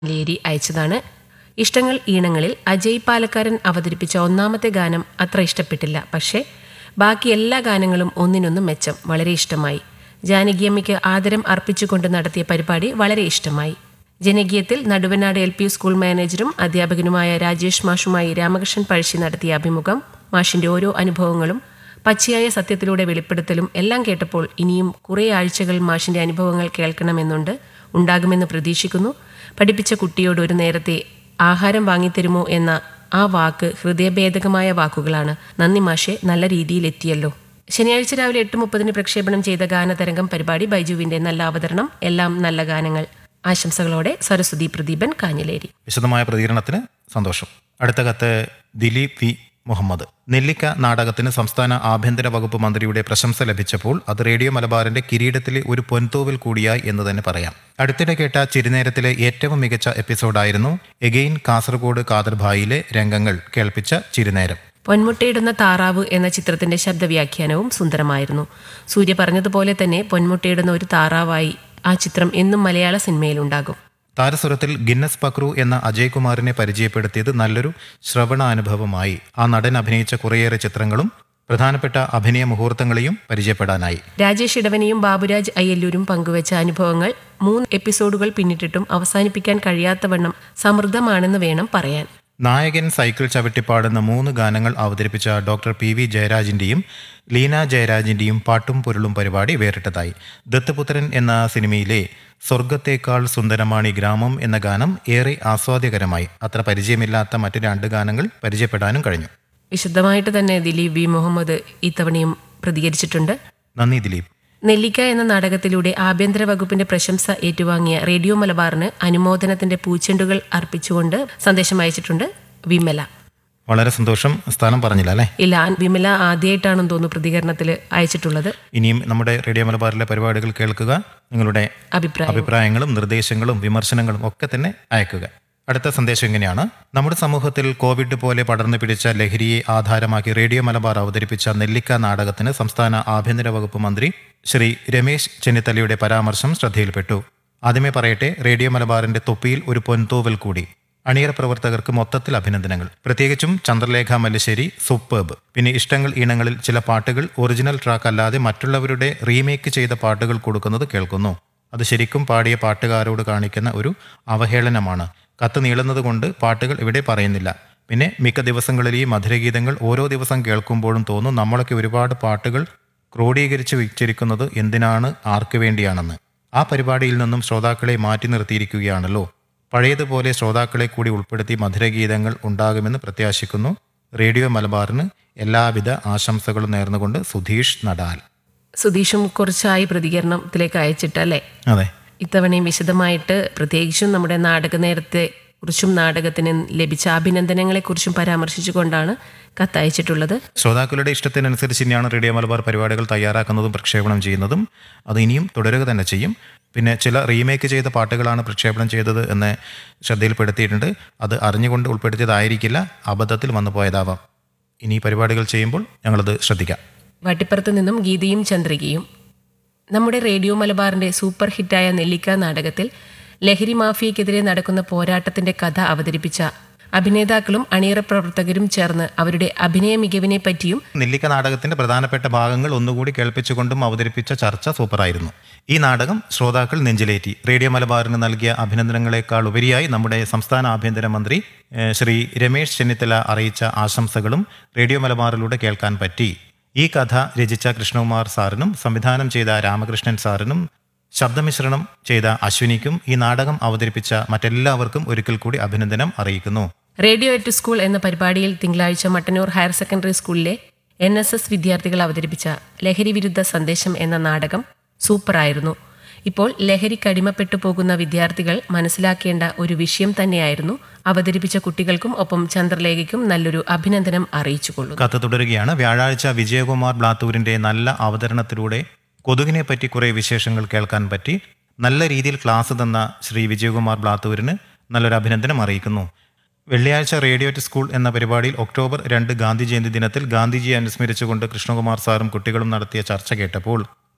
Leary അയച്ചതാണ് ഇഷ്ടങ്ങൾ ഈണങ്ങളിൽ അജയ് പാലക്കാരൻ അവതരിപ്പിച്ച ഒന്നാമത്തെ ഗാനം അത്ര ഇഷ്ടപ്പെട്ടില്ല പക്ഷേ ബാക്കി എല്ലാ ഗാനങ്ങളും ഒന്നിനൊന്നും മെച്ചം വളരെ ഇഷ്ടമായി ജാനകിയമ്മയ്ക്ക് ആദരം അർപ്പിച്ചുകൊണ്ട് നടത്തിയ പരിപാടി വളരെ ഇഷ്ടമായി ജനകീയത്തിൽ നടുവനാട് എൽ പി സ്കൂൾ മാനേജരും അധ്യാപകനുമായ രാജേഷ് മാഷുമായി രാമകൃഷ്ണൻ പഴശ്ശി നടത്തിയ അഭിമുഖം മാഷിന്റെ ഓരോ അനുഭവങ്ങളും പച്ചയായ സത്യത്തിലൂടെ വെളിപ്പെടുത്തലും എല്ലാം കേട്ടപ്പോൾ ഇനിയും കുറേ ആഴ്ചകൾ മാഷിന്റെ അനുഭവങ്ങൾ കേൾക്കണമെന്നുണ്ട് ഉണ്ടാകുമെന്ന് പ്രതീക്ഷിക്കുന്നു പഠിപ്പിച്ച കുട്ടിയോട് ഒരു നേരത്തെ ആഹാരം വാങ്ങിത്തരുമോ എന്ന ആ വാക്ക് ഹൃദയഭേദകമായ വാക്കുകളാണ് നന്ദി മാഷെ നല്ല രീതിയിൽ എത്തിയല്ലോ ശനിയാഴ്ച രാവിലെ എട്ട് മുപ്പതിന് പ്രക്ഷേപണം ചെയ്ത ഗാനതരംഗം പരിപാടി ബൈജുവിന്റെ നല്ല അവതരണം എല്ലാം നല്ല ഗാനങ്ങൾ ആശംസകളോടെ സരസ്വതി പ്രദീപൻ കാഞ്ഞിലേരി വിശദമായ പ്രതികരണത്തിന് സന്തോഷം അടുത്ത കത്ത് ദിലീപ് വി മുഹമ്മദ് നെല്ലിക്ക നാടകത്തിന് സംസ്ഥാന ആഭ്യന്തര വകുപ്പ് മന്ത്രിയുടെ പ്രശംസ ലഭിച്ചപ്പോൾ അത് റേഡിയോ മലബാറിന്റെ കിരീടത്തിലെ ഒരു പൊൻതൂവൽ കൂടിയായി എന്ന് തന്നെ പറയാം അടുത്തിടെ കേട്ട ചിരുനേരത്തിലെ ഏറ്റവും മികച്ച എപ്പിസോഡായിരുന്നു എഗെയിൻ കാസർഗോഡ് കാദർഭായിലെ രംഗങ്ങൾ കേൾപ്പിച്ച ചിരുനേരം പൊന്മുട്ടയിടുന്ന താറാവ് എന്ന ചിത്രത്തിന്റെ ശബ്ദവ്യാഖ്യാനവും സുന്ദരമായിരുന്നു സൂര്യ പറഞ്ഞതുപോലെ തന്നെ പൊന്മുട്ടയിടുന്ന ഒരു താറാവായി ആ ചിത്രം എന്നും മലയാള സിനിമയിലുണ്ടാകും താരസ്വരത്തിൽ ഗിന്നസ് പക്രു എന്ന അജയ് കുമാറിനെ പരിചയപ്പെടുത്തിയത് നല്ലൊരു ശ്രവണാനുഭവമായി ആ നടൻ അഭിനയിച്ച കുറേയേറെ ചിത്രങ്ങളും പ്രധാനപ്പെട്ട അഭിനയ മുഹൂർത്തങ്ങളെയും പരിചയപ്പെടാനായി രാജേഷ് ഇടവനെയും ബാബുരാജ് അയ്യല്ലൂരും പങ്കുവച്ച അനുഭവങ്ങൾ മൂന്ന് എപ്പിസോഡുകൾ പിന്നിട്ടിട്ടും അവസാനിപ്പിക്കാൻ കഴിയാത്തവണ്ണം സമൃദ്ധമാണെന്ന് വേണം പറയാൻ നായകൻ സൈക്കിൾ ചവിട്ടിപ്പാടുന്ന മൂന്ന് ഗാനങ്ങൾ അവതരിപ്പിച്ച ഡോക്ടർ പി വി ജയരാജിന്റെയും ലീന ജയരാജിന്റെയും പാട്ടും പൊരുളും പരിപാടി വേറിട്ടതായി ദത്തപുത്രൻ എന്ന സിനിമയിലെ സ്വർഗത്തേക്കാൾ സുന്ദരമാണി ഗ്രാമം എന്ന ഗാനം ഏറെ ആസ്വാദ്യകരമായി അത്ര പരിചയമില്ലാത്ത മറ്റു രണ്ട് ഗാനങ്ങൾ പരിചയപ്പെടാനും കഴിഞ്ഞു വിശദമായിട്ട് തന്നെ ദിലീപ് വി മുഹമ്മദ് ഇത്തവണയും പ്രതികരിച്ചിട്ടുണ്ട് നന്ദി ദിലീപ് നെല്ലിക്ക എന്ന നാടകത്തിലൂടെ ആഭ്യന്തര വകുപ്പിന്റെ പ്രശംസ ഏറ്റുവാങ്ങിയ റേഡിയോ മലബാറിന് അനുമോദനത്തിന്റെ പൂച്ചെണ്ടുകൾ അർപ്പിച്ചുകൊണ്ട് സന്ദേശം അയച്ചിട്ടുണ്ട് വിമല വളരെ സന്തോഷം സ്ഥാനം പറഞ്ഞില്ല അല്ലേ ഇല്ല ആ വിമല ആദ്യമായിട്ടാണെന്ന് തോന്നുന്നു പ്രതികരണത്തിൽ അയച്ചിട്ടുള്ളത് ഇനിയും നമ്മുടെ റേഡിയോ മലബാറിലെ പരിപാടികൾ കേൾക്കുക നിങ്ങളുടെ അഭിപ്രായം അഭിപ്രായങ്ങളും നിർദ്ദേശങ്ങളും വിമർശനങ്ങളും ഒക്കെ തന്നെ അയക്കുക അടുത്ത സന്ദേശം ഇങ്ങനെയാണ് നമ്മുടെ സമൂഹത്തിൽ കോവിഡ് പോലെ പടർന്നു പിടിച്ച ലഹരിയെ ആധാരമാക്കി റേഡിയോ മലബാർ അവതരിപ്പിച്ച നെല്ലിക്ക നാടകത്തിന് സംസ്ഥാന ആഭ്യന്തര വകുപ്പ് മന്ത്രി ശ്രീ രമേശ് ചെന്നിത്തലയുടെ പരാമർശം ശ്രദ്ധയിൽപ്പെട്ടു ആദ്യമേ പറയട്ടെ റേഡിയോ മലബാറിന്റെ തൊപ്പിയിൽ ഒരു പൊൻതൂവൽ കൂടി അണിയറ പ്രവർത്തകർക്ക് മൊത്തത്തിൽ അഭിനന്ദനങ്ങൾ പ്രത്യേകിച്ചും ചന്ദ്രലേഖ മല്ലിശ്ശേരി സൂപ്പർബ് പിന്നെ ഇഷ്ടങ്ങൾ ഈണങ്ങളിൽ ചില പാട്ടുകൾ ഒറിജിനൽ ട്രാക്ക് അല്ലാതെ മറ്റുള്ളവരുടെ റീമേക്ക് ചെയ്ത പാട്ടുകൾ കൊടുക്കുന്നത് കേൾക്കുന്നു അത് ശരിക്കും പാടിയ പാട്ടുകാരോട് കാണിക്കുന്ന ഒരു അവഹേളനമാണ് കത്ത് നീളുന്നത് കൊണ്ട് പാട്ടുകൾ ഇവിടെ പറയുന്നില്ല പിന്നെ മിക്ക ദിവസങ്ങളിൽ ഈ മധുരഗീതങ്ങൾ ഓരോ ദിവസം കേൾക്കുമ്പോഴും തോന്നും നമ്മളൊക്കെ ഒരുപാട് പാട്ടുകൾ ക്രോഡീകരിച്ച് വെച്ചിരിക്കുന്നത് എന്തിനാണ് ആർക്കു വേണ്ടിയാണെന്ന് ആ പരിപാടിയിൽ നിന്നും ശ്രോതാക്കളെ മാറ്റി നിർത്തിയിരിക്കുകയാണല്ലോ പഴയതുപോലെ ശ്രോതാക്കളെ കൂടി ഉൾപ്പെടുത്തി മധുരഗീതങ്ങൾ ഉണ്ടാകുമെന്ന് പ്രത്യാശിക്കുന്നു റേഡിയോ മലബാറിന് എല്ലാവിധ ആശംസകളും നേർന്നുകൊണ്ട് സുധീഷ് നടാൽ സുധീഷും കുറച്ചായി പ്രതികരണത്തിലേക്ക് അയച്ചിട്ടല്ലേ അതെ ഇത്തവണയും വിശദമായിട്ട് പ്രത്യേകിച്ചും നമ്മുടെ നാടക നേരത്തെ കുറിച്ചും നാടകത്തിന് ലഭിച്ച അഭിനന്ദനങ്ങളെക്കുറിച്ചും പരാമർശിച്ചുകൊണ്ടാണ് കത്തയച്ചിട്ടുള്ളത് ശ്രോതാക്കളുടെ ഇഷ്ടത്തിനനുസരിച്ച് തന്നെയാണ് റേഡിയോ മലബാർ പരിപാടികൾ തയ്യാറാക്കുന്നതും പ്രക്ഷേപണം ചെയ്യുന്നതും അത് ഇനിയും തുടരുക തന്നെ ചെയ്യും പിന്നെ ചില റീമേക്ക് ചെയ്ത പാട്ടുകളാണ് പ്രക്ഷേപണം ചെയ്തത് എന്ന് ശ്രദ്ധയിൽപ്പെടുത്തിയിട്ടുണ്ട് അത് അറിഞ്ഞുകൊണ്ട് ഉൾപ്പെടുത്തിയതായിരിക്കില്ല അബദ്ധത്തിൽ വന്നു പോയതാവാം ഇനി ഈ പരിപാടികൾ ചെയ്യുമ്പോൾ ഞങ്ങളത് ശ്രദ്ധിക്കാം വട്ടിപ്പുറത്ത് നിന്നും ഗീതയും ചന്ദ്രികയും നമ്മുടെ റേഡിയോ മലബാറിന്റെ സൂപ്പർ ഹിറ്റായ നെല്ലിക്ക നാടകത്തിൽ ലഹരി മാഫിയക്കെതിരെ നടക്കുന്ന പോരാട്ടത്തിന്റെ കഥ അവതരിപ്പിച്ച അഭിനേതാക്കളും അണിയറ പ്രവർത്തകരും ചേർന്ന് അവരുടെ അഭിനയ മികവിനെ പറ്റിയും നെല്ലിക്ക നാടകത്തിന്റെ പ്രധാനപ്പെട്ട ഭാഗങ്ങൾ ഒന്നുകൂടി കേൾപ്പിച്ചുകൊണ്ടും അവതരിപ്പിച്ച ചർച്ച സൂപ്പറായിരുന്നു ഈ നാടകം ശ്രോതാക്കൾ നെഞ്ചിലേറ്റി റേഡിയോ മലബാറിന് നൽകിയ അഭിനന്ദനങ്ങളെക്കാൾ ഉപരിയായി നമ്മുടെ സംസ്ഥാന ആഭ്യന്തരമന്ത്രി ഏഹ്, ശ്രീ രമേശ് ചെന്നിത്തല അറിയിച്ച ആശംസകളും റേഡിയോ മലബാറിലൂടെ കേൾക്കാൻ പറ്റി ഈ കഥ രചിച്ച കൃഷ്ണകുമാർ സാറിനും സംവിധാനം ചെയ്ത രാമകൃഷ്ണൻ സാറിനും ശബ്ദമിശ്രണം ചെയ്ത അശ്വിനിക്കും ഈ നാടകം അവതരിപ്പിച്ച മറ്റെല്ലാവർക്കും ഒരിക്കൽ കൂടി അഭിനന്ദനം അറിയിക്കുന്നു റേഡിയോ എറ്റ് സ്കൂൾ എന്ന പരിപാടിയിൽ തിങ്കളാഴ്ച മട്ടന്നൂർ ഹയർ സെക്കൻഡറി സ്കൂളിലെ എൻ എസ് എസ് വിദ്യാർത്ഥികൾ അവതരിപ്പിച്ച ലഹരി വിരുദ്ധ സന്ദേശം എന്ന നാടകം സൂപ്പറായിരുന്നു ഇപ്പോൾ ലഹരിക്ക് അടിമപ്പെട്ടു പോകുന്ന വിദ്യാർത്ഥികൾ മനസ്സിലാക്കേണ്ട ഒരു വിഷയം തന്നെയായിരുന്നു അവതരിപ്പിച്ച കുട്ടികൾക്കും ഒപ്പം ചന്ദ്രലേഖയ്ക്കും നല്ലൊരു അഭിനന്ദനം അറിയിച്ചുകൊള്ളുന്നു കത്ത് തുടരുകയാണ് വ്യാഴാഴ്ച വിജയകുമാർ ബ്ലാത്തൂരിന്റെ നല്ല അവതരണത്തിലൂടെ കൊതുകിനെ പറ്റി കുറെ വിശേഷങ്ങൾ കേൾക്കാൻ പറ്റി നല്ല രീതിയിൽ ക്ലാസ് തന്ന ശ്രീ വിജയകുമാർ ബ്ലാത്തൂരിന് നല്ലൊരു അഭിനന്ദനം അറിയിക്കുന്നു വെള്ളിയാഴ്ച റേഡിയോ ടു സ്കൂൾ എന്ന പരിപാടിയിൽ ഒക്ടോബർ രണ്ട് ഗാന്ധി ജയന്തി ദിനത്തിൽ ഗാന്ധിജിയെ അനുസ്മരിച്ചുകൊണ്ട് കൃഷ്ണകുമാർ സാറും കുട്ടികളും നടത്തിയ ചർച്ച കേട്ടപ്പോൾ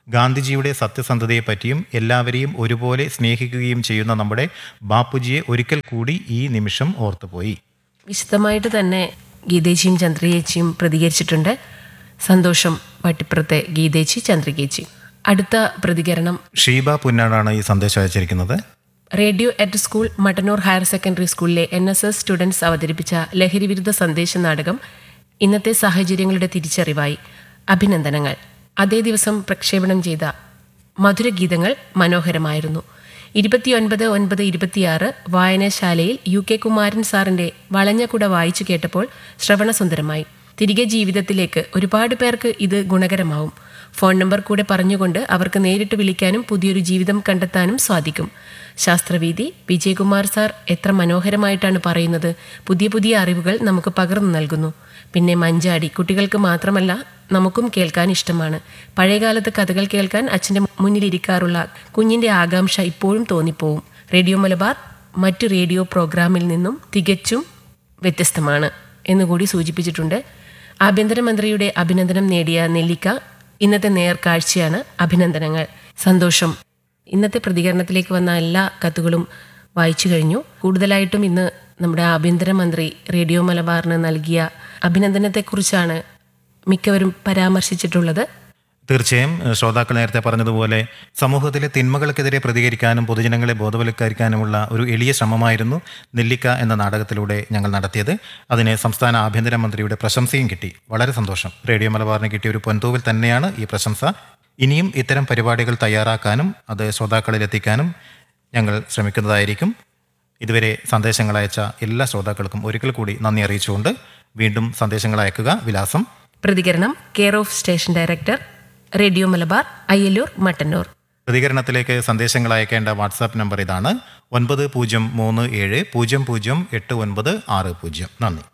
ഗാന്ധിജിയുടെ സത്യസന്ധതയെപ്പറ്റിയും എല്ലാവരെയും ഒരുപോലെ സ്നേഹിക്കുകയും ചെയ്യുന്ന നമ്മുടെ ബാപ്പുജിയെ ഒരിക്കൽ കൂടി ഈ നിമിഷം ഓർത്തുപോയി വിശദമായിട്ട് തന്നെ ഗീതേച്ചിയും ചന്ദ്രയേച്ചിയും പ്രതികരിച്ചിട്ടുണ്ട് സന്തോഷം വട്ടിപ്പുറത്തെ ഗീതേച്ചി ചന്ദ്രകേച്ചി അടുത്ത പ്രതികരണം ഷീബ പുന്നാടാണ് ഈ സന്ദേശം അയച്ചിരിക്കുന്നത് radio at school Mattannur higher secondary സ്കൂളിലെ എൻ എസ് എസ് സ്റ്റുഡൻസ് അവതരിപ്പിച്ച ലഹരിവിരുദ്ധ സന്ദേശ നാടകം ഇന്നത്തെ സാഹചര്യങ്ങളുടെ തിരിച്ചറിവായി അഭിനന്ദനങ്ങൾ അതേ ദിവസം പ്രക്ഷേപണം ചെയ്ത മധുരഗീതങ്ങൾ മനോഹരമായിരുന്നു ഇരുപത്തിയൊൻപത് ഒൻപത് ഇരുപത്തിയാറ് വായനശാലയിൽ യു കെ കുമാരൻ സാറിന്റെ വളഞ്ഞകുട വായിച്ചു കേട്ടപ്പോൾ ശ്രവണസുന്ദരമായി തിരികെ ജീവിതത്തിലേക്ക് ഒരുപാട് പേർക്ക് ഇത് ഗുണകരമാവും ഫോൺ നമ്പർ കൂടെ പറഞ്ഞുകൊണ്ട് അവർക്ക് നേരിട്ട് വിളിക്കാനും പുതിയൊരു ജീവിതം കണ്ടെത്താനും സാധിക്കും ശാസ്ത്രവീതി വിജയകുമാർ സാർ എത്ര മനോഹരമായിട്ടാണ് പറയുന്നത് പുതിയ പുതിയ അറിവുകൾ നമുക്ക് പകർന്നു നൽകുന്നു പിന്നെ മഞ്ചാടി കുട്ടികൾക്ക് മാത്രമല്ല നമുക്കും കേൾക്കാൻ ഇഷ്ടമാണ് പഴയകാലത്ത് കഥകൾ കേൾക്കാൻ അച്ഛൻ്റെ മുന്നിലിരിക്കാറുള്ള കുഞ്ഞിൻ്റെ ആകാംക്ഷ ഇപ്പോഴും തോന്നിപ്പോവും റേഡിയോ മലബാർ മറ്റു റേഡിയോ പ്രോഗ്രാമിൽ നിന്നും തികച്ചും വ്യത്യസ്തമാണ് എന്നുകൂടി സൂചിപ്പിച്ചിട്ടുണ്ട് ആഭ്യന്തരമന്ത്രിയുടെ അഭിനന്ദനം നേടിയ നെല്ലിക്ക ഇന്നത്തെ നേർക്കാഴ്ചയാണ് അഭിനന്ദനങ്ങൾ സന്തോഷം ഇന്നത്തെ പ്രതികരണത്തിലേക്ക് വന്ന എല്ലാ കത്തുകളും വായിച്ചു കഴിഞ്ഞു കൂടുതലായിട്ടും ഇന്ന് നമ്മുടെ ആഭ്യന്തരമന്ത്രി റേഡിയോ മലബാറിന് നൽകിയ അഭിനന്ദനത്തെക്കുറിച്ചാണ് മിക്കവരും പരാമർശിച്ചിട്ടുള്ളത് തീർച്ചയായും ഏഹ്, ശ്രോതാക്കൾ നേരത്തെ പറഞ്ഞതുപോലെ സമൂഹത്തിലെ തിന്മകൾക്കെതിരെ പ്രതികരിക്കാനും പൊതുജനങ്ങളെ ബോധവൽക്കരിക്കാനുമുള്ള ഒരു എളിയ ശ്രമമായിരുന്നു നെല്ലിക്ക എന്ന നാടകത്തിലൂടെ ഞങ്ങൾ നടത്തിയത് അതിന് സംസ്ഥാന ആഭ്യന്തരമന്ത്രിയുടെ പ്രശംസയും കിട്ടി വളരെ സന്തോഷം റേഡിയോ മലബാറിന് കിട്ടിയ ഒരു പൊൻതൂവിൽ തന്നെയാണ് ഈ പ്രശംസ ഇനിയും ഇത്തരം പരിപാടികൾ തയ്യാറാക്കാനും അത് ശ്രോതാക്കളിൽ എത്തിക്കാനും ഞങ്ങൾ ശ്രമിക്കുന്നതായിരിക്കും ഇതുവരെ സന്ദേശങ്ങൾ അയച്ച എല്ലാ ശ്രോതാക്കൾക്കും ഒരിക്കൽ കൂടി നന്ദി അറിയിച്ചുകൊണ്ട് വീണ്ടും സന്ദേശങ്ങൾ അയക്കുക വിലാസം പ്രതികരണം care of station director radio Malabar Ayyallur Mattannur പ്രതികരണത്തിലേക്ക് സന്ദേശങ്ങൾ അയക്കേണ്ട വാട്സാപ്പ് നമ്പർ ഇതാണ് ഒൻപത് പൂജ്യം മൂന്ന് ഏഴ് പൂജ്യം പൂജ്യം എട്ട് ഒൻപത് ആറ് പൂജ്യം നന്ദി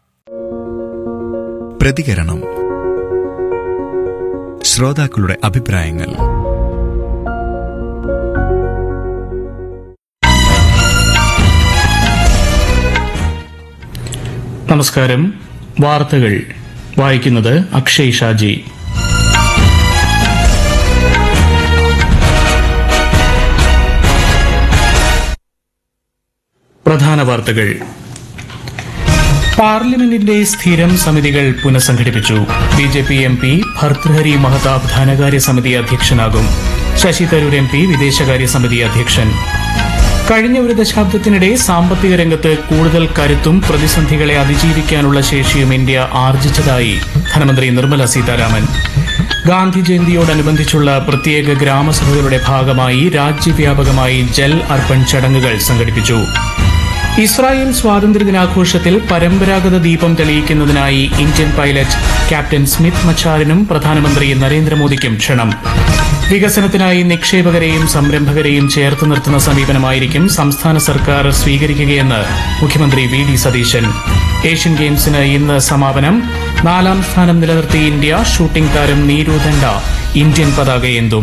പ്രതികരണം ശ്രോതാക്കളുടെ അഭിപ്രായങ്ങൾ നമസ്കാരം വാർത്തകൾ വായിക്കുന്നത് അക്ഷയ് ഷാജി പ്രധാന വാർത്തകൾ പാർലമെന്റിന്റെ സ്ഥിരം സമിതികൾ പുനഃസംഘടിപ്പിച്ചു B J P M P Bhartruhari Mahtab ധനകാര്യ സമിതി അധ്യക്ഷനാകും ശശി തരൂർ എം പി വിദേശകാര്യ സമിതി അധ്യക്ഷൻ കഴിഞ്ഞ ഒരു ദശാബ്ദത്തിനിടെ സാമ്പത്തിക രംഗത്ത് കൂടുതൽ കരുത്തും പ്രതിസന്ധികളെ അതിജീവിക്കാനുള്ള ശേഷിയും ഇന്ത്യ ആർജിച്ചതായി ധനമന്ത്രി നിർമ്മല സീതാരാമൻ ഗാന്ധി ജയന്തിയോടനുബന്ധിച്ചുള്ള പ്രത്യേക ഗ്രാമസഭകളുടെ ഭാഗമായി രാജ്യവ്യാപകമായി ജൽ അർപ്പൺ ചടങ്ങുകൾ സംഘടിപ്പിച്ചു ഇസ്രായേൽ സ്വാതന്ത്ര്യ ദിനാഘോഷത്തിൽ പരമ്പരാഗത ദീപം തെളിയിക്കുന്നതിനായി ഇന്ത്യൻ പൈലറ്റ് ക്യാപ്റ്റൻ സ്മിത്ത് മച്ചാറിനും പ്രധാനമന്ത്രി നരേന്ദ്രമോദിക്കും ക്ഷണം വികസനത്തിനായി നിക്ഷേപകരെയും സംരംഭകരെയും ചേർത്ത് നിർത്തുന്ന സമീപനമായിരിക്കും സംസ്ഥാന സർക്കാർ സ്വീകരിക്കുകയെന്ന് മുഖ്യമന്ത്രി വി ഡി സതീശൻ ഏഷ്യൻ ഗെയിംസിന് ഇന്ന് സമാപനം നാലാം സ്ഥാനം നിലനിർത്തി ഇന്ത്യ ഷൂട്ടിംഗ് താരം നീരു ദണ്ഡ ഇന്ത്യൻ പതാകയേന്തും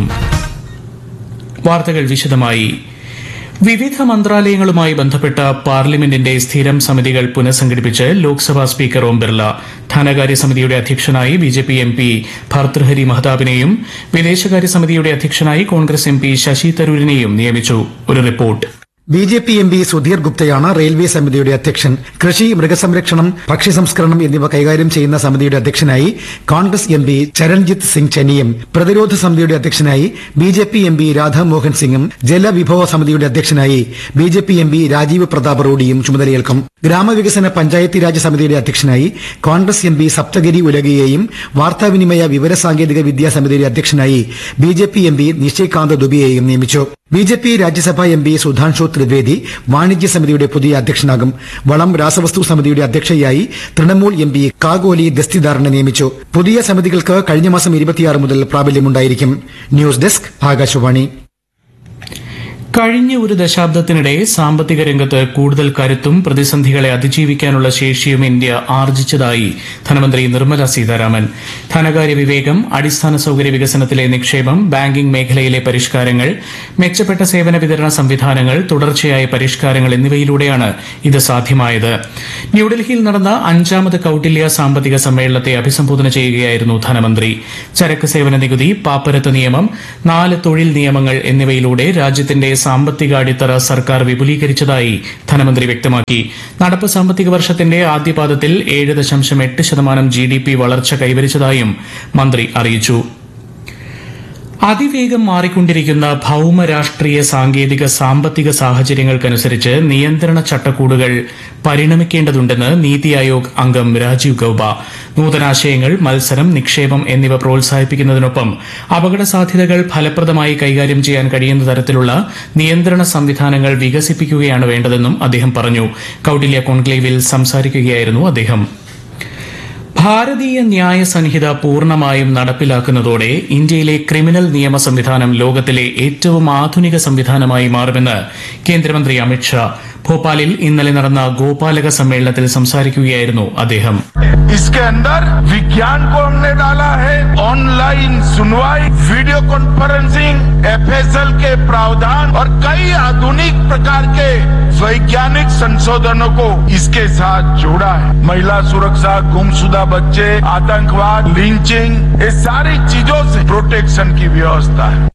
വാർത്തകൾ വിശദമായി വിവിധ മന്ത്രാലയങ്ങളുമായി ബന്ധപ്പെട്ട പാർലമെന്റിന്റെ സ്ഥിരം സമിതികൾ പുനഃസംഘടിപ്പിച്ച് ലോക്സഭാ സ്പീക്കർ ഓം ബിർല ധനകാര്യ സമിതിയുടെ അധ്യക്ഷനായി B J P M P Bhartruhari മഹതാബിനെയും വിദേശകാര്യ സമിതിയുടെ അധ്യക്ഷനായി കോൺഗ്രസ് എം പി ശശി തരൂരിനെയും നിയമിച്ചു ഒരു report B J P M P Sudhir ഗുപ്തയാണ് റെയിൽവേ സമിതിയുടെ അധ്യക്ഷൻ കൃഷി മൃഗസംരക്ഷണം ഭക്ഷ്യസംസ്കരണം എന്നിവ കൈകാര്യം ചെയ്യുന്ന സമിതിയുടെ അധ്യക്ഷനായി Congress M P Charanjit Singh ചനിയും പ്രതിരോധ സമിതിയുടെ അധ്യക്ഷനായി B J P M P Radhamohan സിംഗും ജലവിഭവ സമിതിയുടെ അധ്യക്ഷനായി B J P M P Rajiv Pratap റോഡിയും ചുമതലയേൽക്കും ഗ്രാമവികസന പഞ്ചായത്തി രാജ് സമിതിയുടെ അധ്യക്ഷനായി കോൺഗ്രസ് എം പി സപ്തഗിരി ഉലകയെയും വാർത്താവിനിമയ വിവരസാങ്കേതിക വിദ്യാ സമിതിയുടെ അധ്യക്ഷനായി B J P M P Nishikant ദുബിയെയും നിയമിച്ചു B J P Rajya Sabha M P Sudhanshu Trivedi വാണിജ്യ സമിതിയുടെ പുതിയ അധ്യക്ഷനാകും വളം രാസവസ്തു സമിതിയുടെ അധ്യക്ഷയായി തൃണമൂൽ എം പി കാഗോലി ദസ്തിദാറിനെ നിയമിച്ചു പുതിയ സമിതികൾക്ക് കഴിഞ്ഞ മാസം ഇരുപത്തിയാറ് മുതൽ പ്രാബല്യമുണ്ടായിരിക്കും ന്യൂസ് ഡെസ്ക് ആകാശവാണി കഴിഞ്ഞ ഒരു ദശാബ്ദത്തിനിടെ സാമ്പത്തിക രംഗത്ത് കൂടുതൽ കരുത്തും പ്രതിസന്ധികളെ അതിജീവിക്കാനുള്ള ശേഷിയും ഇന്ത്യ ആർജിച്ചതായി ധനമന്ത്രി നിർമ്മല സീതാരാമൻ ധനകാര്യ വിവേകം അടിസ്ഥാന സൌകര്യ വികസനത്തിലെ നിക്ഷേപം ബാങ്കിംഗ് മേഖലയിലെ പരിഷ്കാരങ്ങൾ മെച്ചപ്പെട്ട സേവന വിതരണ സംവിധാനങ്ങൾ തുടർച്ചയായ പരിഷ്കാരങ്ങൾ എന്നിവയിലൂടെയാണ് ഇത് സാധ്യമായത് ന്യൂഡൽഹിയിൽ നടന്ന അഞ്ചാമത് കൌട്ടില്യ സാമ്പത്തിക സമ്മേളനത്തെ അഭിസംബോധന ചെയ്യുകയായിരുന്നു ധനമന്ത്രി ചരക്ക് സേവന നികുതി പാപ്പരത്ത് നിയമം നാല് തൊഴിൽ നിയമങ്ങൾ എന്നിവയിലൂടെ രാജ്യത്തിന്റെ സാമ്പത്തിക അടിത്തറ സർക്കാർ വിപുലീകരിച്ചതായി ധനമന്ത്രി വ്യക്തമാക്കി നടപ്പ് സാമ്പത്തിക വർഷത്തിന്റെ ആദ്യപാദത്തിൽ ഏഴ് ദശാംശം എട്ട് ശതമാനം ജി ഡി പി വളർച്ച കൈവരിച്ചതായും മന്ത്രി അറിയിച്ചു അതിവേഗം മാറിക്കൊണ്ടിരിക്കുന്ന ഭൌമ രാഷ്ട്രീയ സാങ്കേതിക സാമ്പത്തിക സാഹചര്യങ്ങൾക്കനുസരിച്ച് നിയന്ത്രണ ചട്ടക്കൂടുകൾ പരിണമിക്കേണ്ടതുണ്ടെന്ന് നീതി ആയോഗ് അംഗം രാജീവ് ഗൌബ നൂതനാശയങ്ങൾ മത്സരം നിക്ഷേപം എന്നിവ പ്രോത്സാഹിപ്പിക്കുന്നതിനൊപ്പം അപകട സാധ്യതകൾ ഫലപ്രദമായി കൈകാര്യം ചെയ്യാൻ കഴിയുന്ന തരത്തിലുള്ള നിയന്ത്രണ സംവിധാനങ്ങൾ വികസിപ്പിക്കുകയാണ് വേണ്ടതെന്നും അദ്ദേഹം പറഞ്ഞു കൌട്ടില്യ കോൺക്ലേവിൽ സംസാരിക്കുകയായിരുന്നു അദ്ദേഹം ഭാരതീയ ന്യായ സംഹിത പൂർണ്ണമായും നടപ്പിലാക്കുന്നതോടെ ഇന്ത്യയിലെ ക്രിമിനൽ നിയമ സംവിധാനം ലോകത്തിലെ ഏറ്റവും ആധുനിക സംവിധാനമായി മാറുമെന്ന് കേന്ദ്രമന്ത്രി അമിത്ഷാ ഭോപ്പാലിൽ ഇന്നലെ നടന്ന ഗോപാലക സമ്മേളനത്തിൽ സംസാരിക്കുകയായിരുന്നു അദ്ദേഹം इसके अंदर विज्ञान को हमने डाला है ऑनलाइन सुनवाई वीडियो कॉन्फ्रेंसिंग एफएसएल के प्रावधान और कई आधुनिक प्रकार के वैज्ञानिक संशोधनों को इसके साथ जोड़ा है महिला सुरक्षा गुमशुदा बच्चे आतंकवाद लिंचिंग ये सारी चीजों से प्रोटेक्शन की व्यवस्था है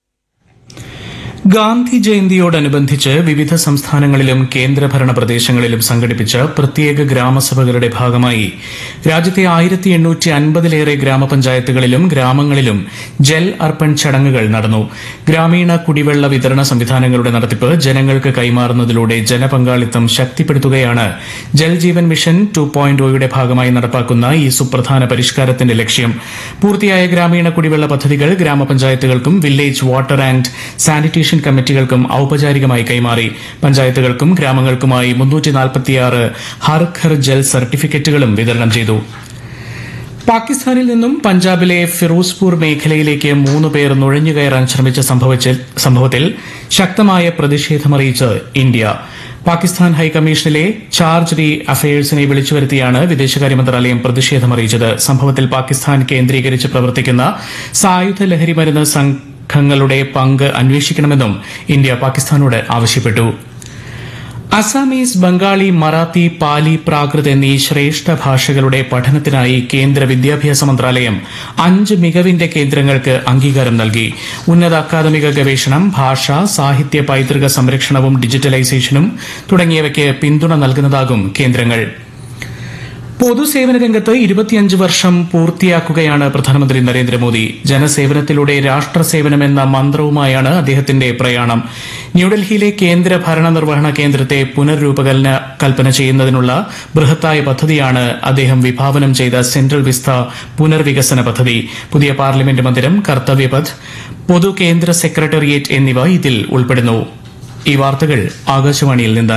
ഗാന്ധി ജയന്തിയോടനുബന്ധിച്ച് വിവിധ സംസ്ഥാനങ്ങളിലും കേന്ദ്രഭരണ പ്രദേശങ്ങളിലും സംഘടിപ്പിച്ച പ്രത്യേക ഗ്രാമസഭകളുടെ ഭാഗമായി രാജ്യത്തെ ആയിരത്തി എണ്ണൂറ്റി അൻപതിലേറെ ഗ്രാമപഞ്ചായത്തുകളിലും ഗ്രാമങ്ങളിലും ജൽ അർപ്പൺ ചടങ്ങുകൾ നടന്നു ഗ്രാമീണ കുടിവെള്ള വിതരണ സംവിധാനങ്ങളുടെ നടത്തിപ്പ് ജനങ്ങൾക്ക് കൈമാറുന്നതിലൂടെ ജനപങ്കാളിത്തം ശക്തിപ്പെടുത്തുകയാണ് Jal Jeevan mission two point ഒയുടെ ഭാഗമായി നടപ്പാക്കുന്ന ഈ സുപ്രധാന പരിഷ്കാരത്തിന്റെ ലക്ഷ്യം പൂർത്തിയായ ഗ്രാമീണ കുടിവെള്ള പദ്ധതികൾ ഗ്രാമപഞ്ചായത്തുകൾക്കും വില്ലേജ് വാട്ടർ ആൻഡ് സാനിറ്റേഷൻ കമ്മിറ്റികൾക്കും ഔപചാരികമായി കൈമാറി പഞ്ചായത്തുകൾക്കും ഗ്രാമങ്ങൾക്കുമായി മുന്നൂറ്റി നാൽപ്പത്തിയാറ് ഹർ ഘർ ജൽ സർട്ടിഫിക്കറ്റുകളും വിതരണം ചെയ്തു പാകിസ്ഥാനിൽ നിന്നും പഞ്ചാബിലെ ഫിറോസ്പൂർ മേഖലയിലേക്ക് മൂന്ന് പേർ നുഴഞ്ഞുകയറാൻ ശ്രമിച്ച സംഭവിച്ച- സംഭവത്തിൽ ശക്തമായ പ്രതിഷേധമറിയിച്ച് ഇന്ത്യ പാകിസ്ഥാൻ ഹൈക്കമ്മീഷനിലെ ചാർജ് ഡി അഫയേഴ്സിനെ വിളിച്ചു വരുത്തിയാണ് വിദേശകാര്യ മന്ത്രാലയം പ്രതിഷേധമറിയിച്ചത് സംഭവത്തിൽ പാകിസ്ഥാൻ കേന്ദ്രീകരിച്ച് പ്രവർത്തിക്കുന്ന സായുധ ലഹരി മരുന്ന് സംഘങ്ങളുടെ പങ്ക് അന്വേഷിക്കണമെന്നും ഇന്ത്യ പാകിസ്ഥാനോട് ആവശ്യപ്പെട്ടു അസാമീസ് ബംഗാളി മറാത്തി പാലി പ്രാകൃത് എന്നീ ശ്രേഷ്ഠ ഭാഷകളുടെ പഠനത്തിനായി കേന്ദ്ര വിദ്യാഭ്യാസ മന്ത്രാലയം അഞ്ച് മികവിന്റെ കേന്ദ്രങ്ങൾക്ക് അംഗീകാരം നൽകി ഉന്നത അക്കാദമിക ഗവേഷണം ഭാഷ സാഹിത്യ പൈതൃക സംരക്ഷണവും ഡിജിറ്റലൈസേഷനും തുടങ്ങിയവയ്ക്ക് പിന്തുണ നൽകുന്നതാകും കേന്ദ്രങ്ങൾ പൊതുസേവന രംഗത്ത് ഇരുപത്തിയഞ്ച് വർഷം പൂർത്തിയാക്കുകയാണ് പ്രധാനമന്ത്രി നരേന്ദ്രമോദി ജനസേവനത്തിലൂടെ രാഷ്ട്രസേവനം എന്ന മന്ത്രവുമായാണ് അദ്ദേഹത്തിന്റെ പ്രയാണം ന്യൂഡൽഹിയിലെ കേന്ദ്ര ഭരണ നിർവഹണ കേന്ദ്രത്തെ പുനർരൂപകൽപ്പന കൽപ്പന ചെയ്യുന്നതിനുള്ള ബൃഹത്തായ പദ്ധതിയാണ് അദ്ദേഹം വിഭാവനം ചെയ്ത സെൻട്രൽ വിസ്ത പുനർവികസന പദ്ധതി പുതിയ പാർലമെന്റ് മന്ദിരം കർത്തവ്യപഥ് പൊതു കേന്ദ്ര സെക്രട്ടേറിയറ്റ് എന്നിവ ഇതിൽ ഉൾപ്പെടുന്നു ഈ വാർത്തകൾ ആകാശവാണിയിൽ നിന്ന്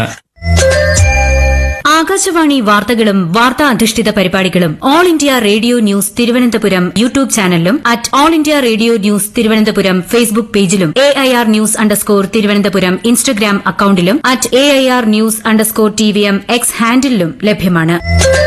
ആകാശവാണി വാർത്തകളും വാർത്താ അധിഷ്ഠിത പരിപാടികളും All India Radio News Thiruvananthapuram YouTube ചാനലിലും at All India Radio News Thiruvananthapuram Facebook പേജിലും A I R news underscore Thiruvananthapuram Instagram അക്കൌണ്ടിലും at A I R news underscore T V M X ഹാൻഡിലും ലഭ്യമാണ്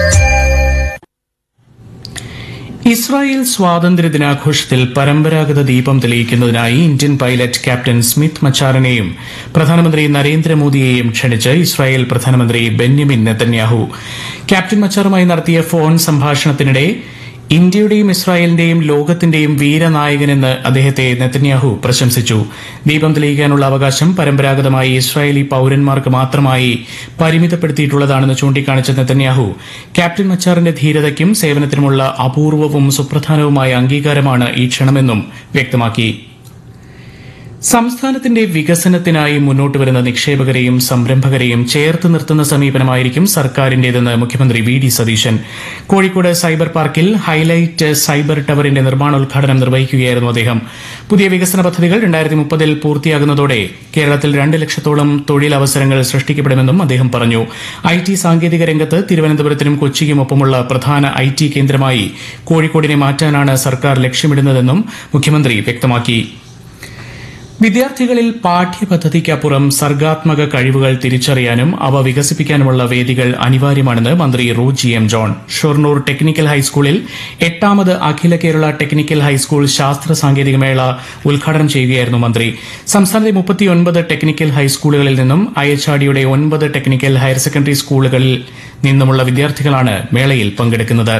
ഇസ്രായേൽ സ്വാതന്ത്ര്യ ദിനാഘോഷത്തിൽ പരമ്പരാഗത ദീപം തെളിയിക്കുന്നതിനായി ഇന്ത്യൻ പൈലറ്റ് ക്യാപ്റ്റൻ സ്മിത്ത് മച്ചാറിനെയും പ്രധാനമന്ത്രി നരേന്ദ്രമോദിയെയും ക്ഷണിച്ച് ഇസ്രായേൽ പ്രധാനമന്ത്രി ബെന്യമിൻ നെതന്യാഹു ക്യാപ്റ്റൻ മച്ചാറുമായി നടത്തിയ ഫോൺ സംഭാഷണത്തിനിടെ ഇന്ത്യയുടെയും ഇസ്രായേലിന്റെയും ലോകത്തിന്റെയും വീരനായകനെന്ന് അദ്ദേഹത്തെ നെതന്യാഹു പ്രശംസിച്ചു ദീപം തെളിയിക്കാനുള്ള അവകാശം പരമ്പരാഗതമായി ഇസ്രായേലി പൌരന്മാർക്ക് മാത്രമായി പരിമിതപ്പെടുത്തിയിട്ടുള്ളതാണെന്ന് ചൂണ്ടിക്കാണിച്ച നെതന്യാഹു ക്യാപ്റ്റൻ മച്ചാറിന്റെ ധീരതയ്ക്കും സേവനത്തിനുമുള്ള അപൂർവവും സുപ്രധാനവുമായ അംഗീകാരമാണ് ഈ ക്ഷണമെന്നും വ്യക്തമാക്കി സംസ്ഥാനത്തിന്റെ വികസനത്തിനായി മുന്നോട്ട് വരുന്ന നിക്ഷേപകരെയും സംരംഭകരെയും ചേർത്ത് നിർത്തുന്ന സമീപനമായിരിക്കും സർക്കാരിന്റേതെന്ന് മുഖ്യമന്ത്രി V D Satheesan Kozhikode cyber പാർക്കിൽ ഹൈലൈറ്റ് സൈബർ ടവറിന്റെ നിർമ്മാണോദ്ഘാടനം നിർവഹിക്കുകയായിരുന്നു അദ്ദേഹം പുതിയ വികസന പദ്ധതികൾ രണ്ടായിരത്തി മുപ്പതിൽ പൂർത്തിയാകുന്നതോടെ കേരളത്തിൽ രണ്ട് ലക്ഷത്തോളം തൊഴിലവസരങ്ങൾ സൃഷ്ടിക്കപ്പെടുമെന്നും അദ്ദേഹം പറഞ്ഞു ഐ ടി സാങ്കേതിക രംഗത്ത് തിരുവനന്തപുരത്തിനും കൊച്ചിക്കുമൊപ്പമുള്ള പ്രധാന ഐ ടി കേന്ദ്രമായി കോഴിക്കോടിനെ മാറ്റാനാണ് സർക്കാർ ലക്ഷ്യമിടുന്നതെന്നും മുഖ്യമന്ത്രി വ്യക്തമാക്കി വിദ്യാർത്ഥികളിൽ പാഠ്യപദ്ധതിക്കപ്പുറം സർഗാത്മക കഴിവുകൾ തിരിച്ചറിയാനും അവ വികസിപ്പിക്കാനുമുള്ള വേദികൾ അനിവാര്യമാണെന്ന് മന്ത്രി റോജി എം ജോൺ ഷൊർണൂർ ടെക്നിക്കൽ ഹൈസ്കൂളിൽ എട്ടാമത് അഖില കേരള ടെക്നിക്കൽ ഹൈസ്കൂൾ ശാസ്ത്ര സാങ്കേതിക മേള ഉദ്ഘാടനം ചെയ്യുകയായിരുന്നു മന്ത്രി സംസ്ഥാനത്തെ മുപ്പത്തിയൊൻപത് ടെക്നിക്കൽ ഹൈസ്കൂളുകളിൽ നിന്നും അയച്ചാടിയുടെ ഒൻപത് ടെക്നിക്കൽ ഹയർ സെക്കൻഡറി സ്കൂളുകളിൽ നിന്നുമുള്ള വിദ്യാർത്ഥികളാണ് മേളയിൽ പങ്കെടുക്കുന്നത്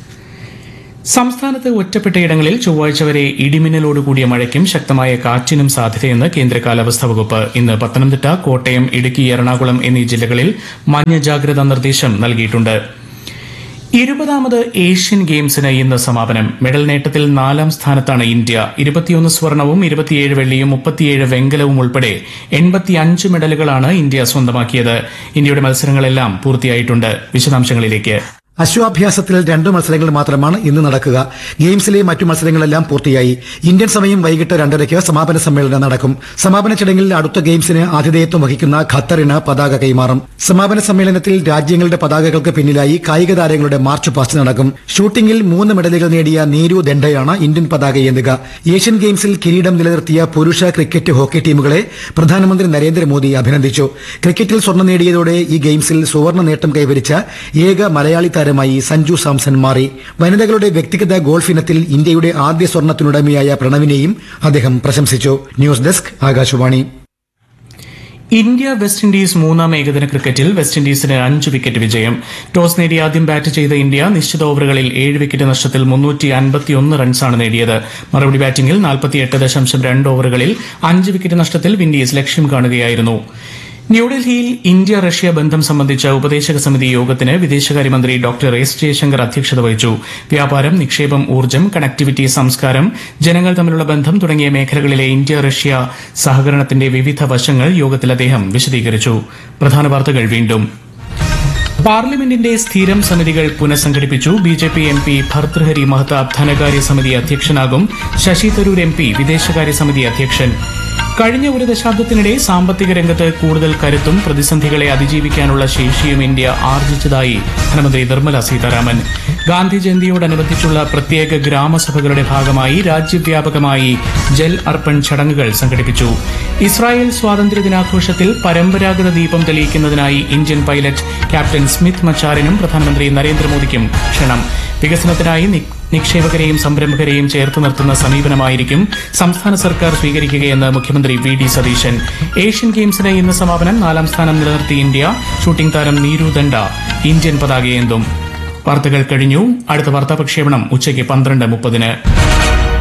സംസ്ഥാനത്ത് ഒറ്റപ്പെട്ടയിടങ്ങളിൽ ചൊവ്വാഴ്ച വരെ ഇടിമിന്നലോടുകൂടിയ മഴയ്ക്കും ശക്തമായ കാറ്റിനും സാധ്യതയെന്ന് കേന്ദ്ര കാലാവസ്ഥാ വകുപ്പ് ഇന്ന് പത്തനംതിട്ട കോട്ടയം ഇടുക്കി എറണാകുളം എന്നീ ജില്ലകളിൽ മഞ്ഞ ജാഗ്രതാ നിർദ്ദേശം നൽകിയിട്ടുണ്ട് ഇരുപതാമത് ഏഷ്യൻ ഗെയിംസിന് ഇന്ന് സമാപനം മെഡൽ നേട്ടത്തിൽ നാലാം സ്ഥാനത്താണ് ഇന്ത്യ ഇരുപത്തിയൊന്ന് സ്വർണവും ഇരുപത്തിയേഴ് വെള്ളിയും മുപ്പത്തിയേഴ് വെങ്കലവും ഉൾപ്പെടെ എൺപത്തിയഞ്ച് മെഡലുകളാണ് ഇന്ത്യ സ്വന്തമാക്കിയത് ഇന്ത്യയുടെ മത്സരങ്ങളെല്ലാം പൂർത്തിയായിട്ടുണ്ട് വിശദാംശങ്ങളിലേക്ക് അശ്വാഭ്യാസത്തിൽ രണ്ടു മത്സരങ്ങൾ മാത്രമാണ് ഇന്ന് നടക്കുക ഗെയിംസിലെ മറ്റു മത്സരങ്ങളെല്ലാം പൂർത്തിയായി ഇന്ത്യൻ സമയം വൈകിട്ട് രണ്ടരയ്ക്ക് സമാപന സമ്മേളനം നടക്കും സമാപന ചടങ്ങിൽ അടുത്ത ഗെയിംസിന് ആതിഥേയത്വം വഹിക്കുന്ന ഖത്തറിന് പതാക കൈമാറും സമാപന സമ്മേളനത്തിൽ രാജ്യങ്ങളുടെ പതാകകൾക്ക് പിന്നിലായി കായിക താരങ്ങളുടെ മാർച്ച് പാസ്റ്റ് നടക്കും ഷൂട്ടിംഗിൽ മൂന്ന് മെഡലുകൾ നേടിയ നീരു ദണ്ഡയാണ് ഇന്ത്യൻ പതാക ഏന്തുക ഏഷ്യൻ ഗെയിംസിൽ കിരീടം നിലനിർത്തിയ പുരുഷ ക്രിക്കറ്റ് ഹോക്കി ടീമുകളെ പ്രധാനമന്ത്രി നരേന്ദ്രമോദി അഭിനന്ദിച്ചു ക്രിക്കറ്റിൽ സ്വർണം നേടിയതോടെ ഈ ഗെയിംസിൽ സുവർണ നേട്ടം കൈവരിച്ച ഏക മലയാളി താരമായി സഞ്ജു സാംസൺ മാറി വനിതകളുടെ വ്യക്തിഗത ഗോൾഫ് ഇനത്തിൽ ഇന്ത്യയുടെ ആദ്യ സ്വർണത്തിനുടമയായ പ്രണവിനെയും അദ്ദേഹം പ്രശംസിച്ചു news desk Akashvani India West Indies മൂന്നാം ഏകദിന ക്രിക്കറ്റിൽ വെസ്റ്റ് ഇൻഡീസിന് അഞ്ച് വിക്കറ്റ് വിജയം ടോസ് നേടി ആദ്യം ബാറ്റ് ചെയ്ത ഇന്ത്യ നിശ്ചിത ഓവറുകളിൽ ഏഴ് വിക്കറ്റ് നഷ്ടത്തിൽ മുന്നൂറ്റി അൻപത്തിയൊന്ന് റൺസാണ് നേടിയത് മറുപടി ബാറ്റിംഗിൽ നാൽപ്പത്തിയെട്ട് ദശാംശം രണ്ട് ഓവറുകളിൽ അഞ്ച് വിക്കറ്റ് നഷ്ടത്തിൽ വിൻഡീസ് ലക്ഷ്യം കാണുകയായിരുന്നു ന്യൂഡൽഹിയിൽ ഇന്ത്യ റഷ്യ ബന്ധം സംബന്ധിച്ച ഉപദേശക സമിതി യോഗത്തിന് വിദേശകാര്യമന്ത്രി ഡോക്ടർ എസ് ജയശങ്കർ അധ്യക്ഷത വഹിച്ചു വ്യാപാരം നിക്ഷേപം ഊർജ്ജം കണക്ടിവിറ്റി സംസ്കാരം ജനങ്ങൾ തമ്മിലുള്ള ബന്ധം തുടങ്ങിയ മേഖലകളിലെ ഇന്ത്യ റഷ്യ സഹകരണത്തിന്റെ വിവിധ വശങ്ങൾ യോഗത്തിൽ അദ്ദേഹം വിശദീകരിച്ചു പ്രധാന വാർത്തകൾ വീണ്ടും പാർലമെന്റിന്റെ സ്ഥിരം സമിതികൾ പുനഃസംഘടിപ്പിച്ചു B J P M P Bhartruhari Mahtab ധനകാര്യ സമിതി അധ്യക്ഷനാകും ശശി തരൂർ എം പി വിദേശകാര്യ സമിതി അധ്യക്ഷൻ കഴിഞ്ഞ ഒരു ദശാബ്ദത്തിനിടെ സാമ്പത്തിക രംഗത്ത് കൂടുതൽ കരുത്തും പ്രതിസന്ധികളെ അതിജീവിക്കാനുള്ള ശേഷിയും ഇന്ത്യ ആർജിച്ചതായി ധനമന്ത്രി നിർമ്മല സീതാരാമൻ ഗാന്ധി ജയന്തിയോടനുബന്ധിച്ചുള്ള പ്രത്യേക ഗ്രാമസഭകളുടെ ഭാഗമായി രാജ്യവ്യാപകമായി ജൽ അർപ്പൺ ചടങ്ങുകൾ സംഘടിപ്പിച്ചു ഇസ്രായേൽ സ്വാതന്ത്ര്യ ദിനാഘോഷത്തിൽ പരമ്പരാഗത ദീപം തെളിയിക്കുന്നതിനായി ഇന്ത്യൻ പൈലറ്റ് ക്യാപ്റ്റൻ സ്മിത്ത് മച്ചാറിനും പ്രധാനമന്ത്രി നരേന്ദ്രമോദിക്കും ക്ഷണം വികസനത്തിനായി നി- നിക്ഷേപകരെയും സംരംഭകരെയും ചേർത്ത് നിർത്തുന്ന സമീപനമായിരിക്കും സംസ്ഥാന സർക്കാർ സ്വീകരിക്കുകയെന്ന് മുഖ്യമന്ത്രി വി ഡി സതീശൻ ഏഷ്യൻ ഗെയിംസിന് ഇന്ന് സമാപനം നാലാം സ്ഥാനം നിലനിർത്തി ഇന്ത്യ ഷൂട്ടിംഗ് താരം നീരു ദണ്ഡ ഇന്ത്യൻ പതാകയേന്തും വാർത്തകൾ കഴിഞ്ഞു അടുത്ത വാർത്താ പ്രക്ഷേപണം ഉച്ചയ്ക്ക് പന്ത്രണ്ട് മുപ്പതിന്